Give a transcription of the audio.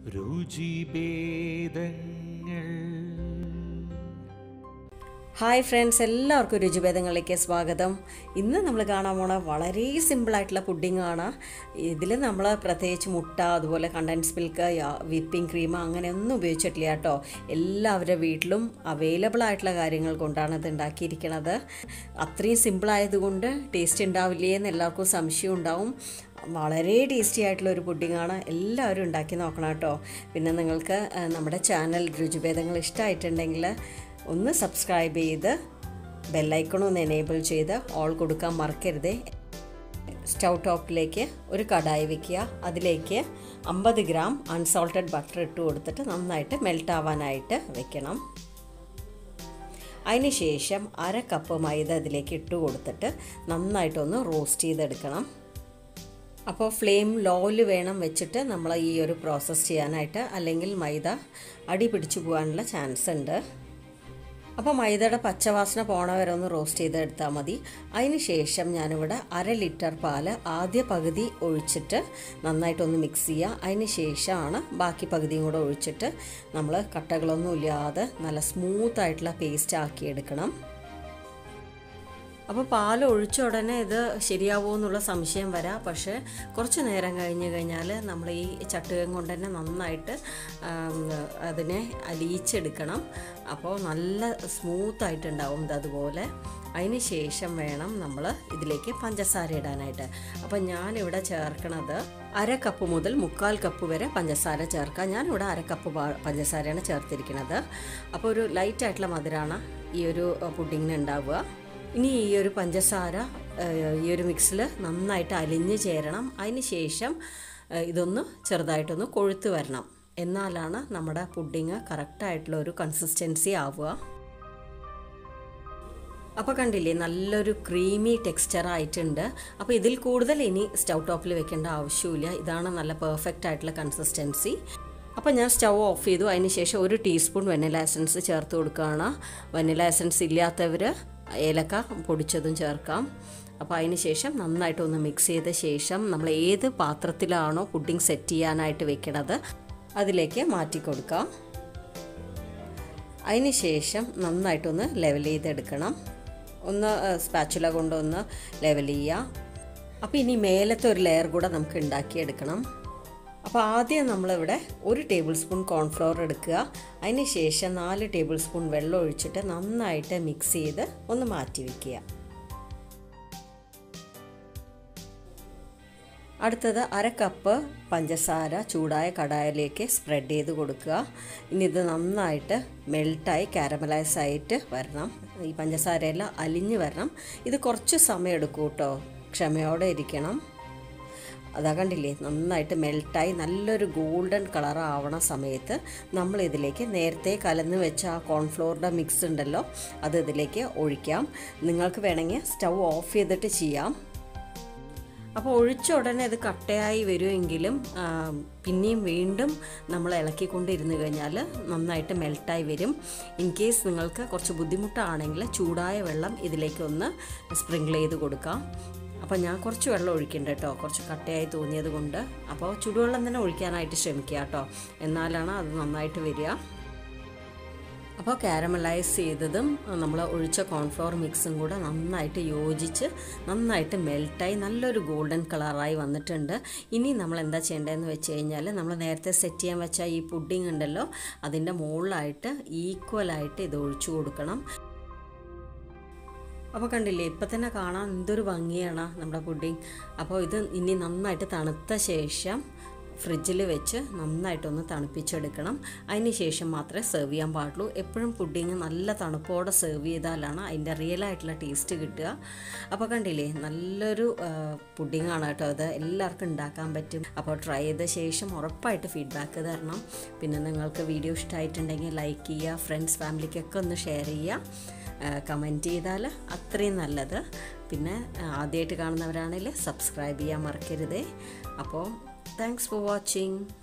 രുചിഭേദങ്ങൾ hi friends എല്ലാവർക്കും രുചിഭേദങ്ങളിലേക്ക് സ്വാഗതം ഇന്ന് നമ്മൾ കാണാൻ പോണ വളരെ സിമ്പിളായിട്ടുള്ള പുഡിങ്ങാണ് ഇതിൽ നമ്മൾ പ്രത്യേകിച്ച് മുട്ട അതുപോലെ കണ്ടൻസ് മിൽക്ക് വിപ്പിംഗ് ക്രീം അങ്ങനെയൊന്നും ഉപയോഗിച്ചിട്ടില്ല കേട്ടോ എല്ലാവരുടെ വീട്ടിലും അവൈലബിൾ ആയിട്ടുള്ള കാര്യങ്ങൾ കൊണ്ടാണ് ഇത് ഉണ്ടാക്കിയിരിക്കുന്നത് അത്രയും സിമ്പിളായതുകൊണ്ട് ടേസ്റ്റ് ഉണ്ടാവില്ലേ എന്ന് എല്ലാവർക്കും സംശയം ഉണ്ടാവും വളരെ ടേസ്റ്റി ആയിട്ടുള്ള ഒരു പുഡിങ്ങാണ് എല്ലാവരും ഉണ്ടാക്കി നോക്കണം കേട്ടോ പിന്നെ നിങ്ങൾക്ക് ആ, നമ്മുടെ ചാനൽ രുചിഭേദങ്ങൾ ഇഷ്ടമായിട്ടുണ്ടെങ്കിൽ ഒന്ന് സബ്സ്ക്രൈബ് ചെയ്ത് ബെല്ലൈക്കൺ ഒന്ന് എനേബിൾ ചെയ്ത് ഓൾ കൊടുക്കാൻ മറക്കരുതേ സ്റ്റൗ ടോപ്പിലേക്ക് ഒരു കടായി വെക്കുക അതിലേക്ക് അമ്പത് ഗ്രാം അൺസോൾട്ടഡ് ബട്ടർ ഇട്ട് കൊടുത്തിട്ട് നന്നായിട്ട് മെൽറ്റ് ആവാനായിട്ട് വെക്കണം അതിന് ശേഷം അര കപ്പ് മൈദ അതിലേക്ക് ഇട്ട് കൊടുത്തിട്ട് നന്നായിട്ടൊന്ന് റോസ്റ്റ് ചെയ്തെടുക്കണം അപ്പോൾ ഫ്ലെയിം ലോയിൽ വേണം വെച്ചിട്ട് നമ്മൾ ഈ ഒരു പ്രോസസ്സ് ചെയ്യാനായിട്ട് അല്ലെങ്കിൽ മൈദ അടി പിടിച്ചു പോകാനുള്ള ചാൻസ് ഉണ്ട് അപ്പോൾ മൈദയുടെ പച്ചവാസന പോണ വരെ ഒന്ന് റോസ്റ്റ് ചെയ്തെടുത്താൽ മതി അതിന് ശേഷം ഞാനിവിടെ അര ലിറ്റർ പാല് ആദ്യ പകുതി ഒഴിച്ചിട്ട് നന്നായിട്ടൊന്ന് മിക്സ് ചെയ്യുക അതിന് ശേഷമാണ് ബാക്കി പകുതിയും കൂടെ ഒഴിച്ചിട്ട് നമ്മൾ കട്ടകളൊന്നും ഇല്ലാതെ നല്ല സ്മൂത്ത് ആയിട്ടുള്ള പേസ്റ്റ് ആക്കി എടുക്കണം അപ്പോൾ പാൽ ഒഴിച്ച ഉടനെ ഇത് ശരിയാവുമോ എന്നുള്ള സംശയം വരാം പക്ഷേ കുറച്ച് നേരം കഴിഞ്ഞ് കഴിഞ്ഞാൽ നമ്മൾ ഈ ചട്ടുകം കൊണ്ട് തന്നെ നന്നായിട്ട് ആം, അതിനെ അലിയിച്ചെടുക്കണം അപ്പോൾ നല്ല സ്മൂത്തായിട്ടുണ്ടാവും ഇത് അതുപോലെ അതിന് ശേഷം വേണം നമ്മൾ ഇതിലേക്ക് പഞ്ചസാര ഇടാനായിട്ട് അപ്പോൾ ഞാനിവിടെ ചേർക്കണത് അര കപ്പ് മുതൽ മുക്കാൽ കപ്പ് വരെ പഞ്ചസാര ചേർക്കാം ഞാനിവിടെ അര കപ്പ് പാ- പഞ്ചസാരയാണ് ചേർത്തിരിക്കുന്നത് അപ്പോൾ ഒരു ലൈറ്റ് ആയിട്ടുള്ള മധുരമാണ് ഈ ഒരു പുഡിങ്ങിന് ഉണ്ടാവുക ഇനി ഈ ഒരു പഞ്ചസാര ഏഹ്, ഈ ഒരു മിക്സിൽ നന്നായിട്ട് അലിഞ്ഞ് ചേരണം അതിന് ശേഷം ഏഹ്, ഇതൊന്ന് ചെറുതായിട്ടൊന്ന് കൊഴുത്ത് വരണം എന്നാലാണ് നമ്മുടെ പുഡിങ് കറക്റ്റായിട്ടുള്ള ഒരു കൺസിസ്റ്റൻസി ആവുക അപ്പോൾ കണ്ടില്ലേ നല്ലൊരു ക്രീമി ടെക്സ്ചർ ആയിട്ടുണ്ട് അപ്പോൾ ഇതിൽ കൂടുതൽ ഇനി സ്റ്റൗ ടോപ്പിൽ വെക്കേണ്ട ആവശ്യമില്ല ഇതാണ് നല്ല പെർഫെക്റ്റ് ആയിട്ടുള്ള കൺസിസ്റ്റൻസി അപ്പോൾ ഞാൻ സ്റ്റൗ ഓഫ് ചെയ്തു അതിന് ശേഷം ഒരു ടീസ്പൂൺ വെനില എസൻസ് ചേർത്ത് കൊടുക്കുകയാണ് വെനില എസൻസ് ഇല്ലാത്തവർ ഏലക്ക പൊടിച്ചതും ചേർക്കാം അപ്പോൾ അതിന് ശേഷം നന്നായിട്ടൊന്ന് മിക്സ് ചെയ്ത ശേഷം നമ്മൾ ഏത് പാത്രത്തിലാണോ പുഡിംഗ് സെറ്റ് ചെയ്യാനായിട്ട് വെക്കണത് അതിലേക്ക് മാറ്റി കൊടുക്കാം അതിന് ശേഷം നന്നായിട്ടൊന്ന് ലെവൽ ചെയ്തെടുക്കണം ഒന്ന് സ്പാച്ചുല കൊണ്ടൊന്ന് ലെവൽ ചെയ്യുക അപ്പോൾ ഇനി മേലത്തെ ഒരു ലെയർ കൂടെ നമുക്ക് ഉണ്ടാക്കിയെടുക്കണം അപ്പോൾ ആദ്യം നമ്മളിവിടെ ഒരു ടേബിൾ സ്പൂൺ കോൺഫ്ലവർ എടുക്കുക അതിന് ശേഷം നാല് ടേബിൾ സ്പൂൺ വെള്ളം ഒഴിച്ചിട്ട് നന്നായിട്ട് മിക്സ് ചെയ്ത് ഒന്ന് മാറ്റി വയ്ക്കുക അടുത്തത് അര കപ്പ് പഞ്ചസാര ചൂടായ കടായിലേക്ക് സ്പ്രെഡ് ചെയ്ത് കൊടുക്കുക ഇനി ഇത് നന്നായിട്ട് മെൽട്ടായി കാരമലൈസ് ആയിട്ട് വരണം ഈ പഞ്ചസാരയെല്ലാം അലിഞ്ഞ് വരണം ഇത് കുറച്ച് സമയം എടുക്കും കേട്ടോ ക്ഷമയോടെ ഇരിക്കണം അതാ കണ്ടില്ലേ നന്നായിട്ട് മെൽട്ടായി നല്ലൊരു ഗോൾഡൻ കളർ ആവണ സമയത്ത് നമ്മൾ ഇതിലേക്ക് നേരത്തെ കലന്ന് വെച്ച ആ കോൺഫ്ലോറിൻ്റെ മിക്സ് ഉണ്ടല്ലോ അത് ഇതിലേക്ക് ഒഴിക്കാം നിങ്ങൾക്ക് വേണമെങ്കിൽ സ്റ്റൗ ഓഫ് ചെയ്തിട്ട് ചെയ്യാം അപ്പോൾ ഒഴിച്ച ഉടനെ അത് കട്ടയായി വരുമെങ്കിലും ആ, പിന്നെയും വീണ്ടും നമ്മൾ ഇളക്കിക്കൊണ്ടിരുന്ന് കഴിഞ്ഞാൽ നന്നായിട്ട് മെൽട്ടായി വരും ഇൻ കേസ് നിങ്ങൾക്ക് കുറച്ച് ബുദ്ധിമുട്ടാണെങ്കിൽ ചൂടായ വെള്ളം ഇതിലേക്കൊന്ന് സ്പ്രിങ്കിൾ ചെയ്ത് കൊടുക്കാം അപ്പോൾ ഞാൻ കുറച്ച് വെള്ളം ഒഴിക്കുന്നുണ്ട് കേട്ടോ കുറച്ച് കട്ടയായി തോന്നിയത് കൊണ്ട് അപ്പോൾ ചൂടുവെള്ളം തന്നെ ഒഴിക്കാനായിട്ട് ശ്രമിക്കുക കേട്ടോ എന്നാലാണ് അത് നന്നായിട്ട് വരിക അപ്പോൾ കാരമലൈസ് ചെയ്തതും നമ്മൾ ഒഴിച്ച കോൺഫ്ലവർ മിക്സും കൂടെ നന്നായിട്ട് യോജിച്ച് നന്നായിട്ട് മെൽട്ടായി നല്ലൊരു ഗോൾഡൻ കളറായി വന്നിട്ടുണ്ട് ഇനി നമ്മൾ എന്താ ചെയ്യേണ്ടതെന്ന് വെച്ച് കഴിഞ്ഞാൽ നമ്മൾ നേരത്തെ സെറ്റ് ചെയ്യാൻ വെച്ച ഈ പുഡിംഗ് ഉണ്ടല്ലോ അതിൻ്റെ മുകളിലായിട്ട് ഈക്വലായിട്ട് ഇത് ഒഴിച്ചു കൊടുക്കണം അപ്പോൾ കണ്ടില്ലേ ഇപ്പം തന്നെ കാണാൻ എന്തൊരു ഭംഗിയാണ് നമ്മുടെ പുഡിംഗ് അപ്പോൾ ഇത് ഇനി നന്നായിട്ട് തണുത്ത ശേഷം ഫ്രിഡ്ജിൽ വെച്ച് നന്നായിട്ടൊന്ന് തണുപ്പിച്ചെടുക്കണം അതിന് ശേഷം മാത്രമേ സെർവ് ചെയ്യാൻ പാടുള്ളൂ എപ്പോഴും പുഡിങ് നല്ല തണുപ്പോടെ സെർവ് ചെയ്താലാണ് അതിൻ്റെ റിയൽ ആയിട്ടുള്ള ടേസ്റ്റ് കിട്ടുക അപ്പോൾ കണ്ടില്ലേ നല്ലൊരു പുഡിങ്ങാണ് കേട്ടോ ഇത് എല്ലാവർക്കും ഉണ്ടാക്കാൻ പറ്റും അപ്പോൾ ട്രൈ ചെയ്ത ശേഷം ഉറപ്പായിട്ട് ഫീഡ്ബാക്ക് തരണം പിന്നെ നിങ്ങൾക്ക് വീഡിയോ ഇഷ്ടമായിട്ടുണ്ടെങ്കിൽ ലൈക്ക് ചെയ്യുക ഫ്രണ്ട്സ് ഫാമിലിക്കൊക്കെ ഒന്ന് ഷെയർ ചെയ്യുക കമൻറ്റ് ചെയ്താൽ അത്രയും നല്ലത് പിന്നെ ആദ്യമായിട്ട് കാണുന്നവരാണെങ്കിൽ സബ്സ്ക്രൈബ് ചെയ്യാൻ മറക്കരുതേ അപ്പോൾ താങ്ക്സ് ഫോർ വാച്ചിങ്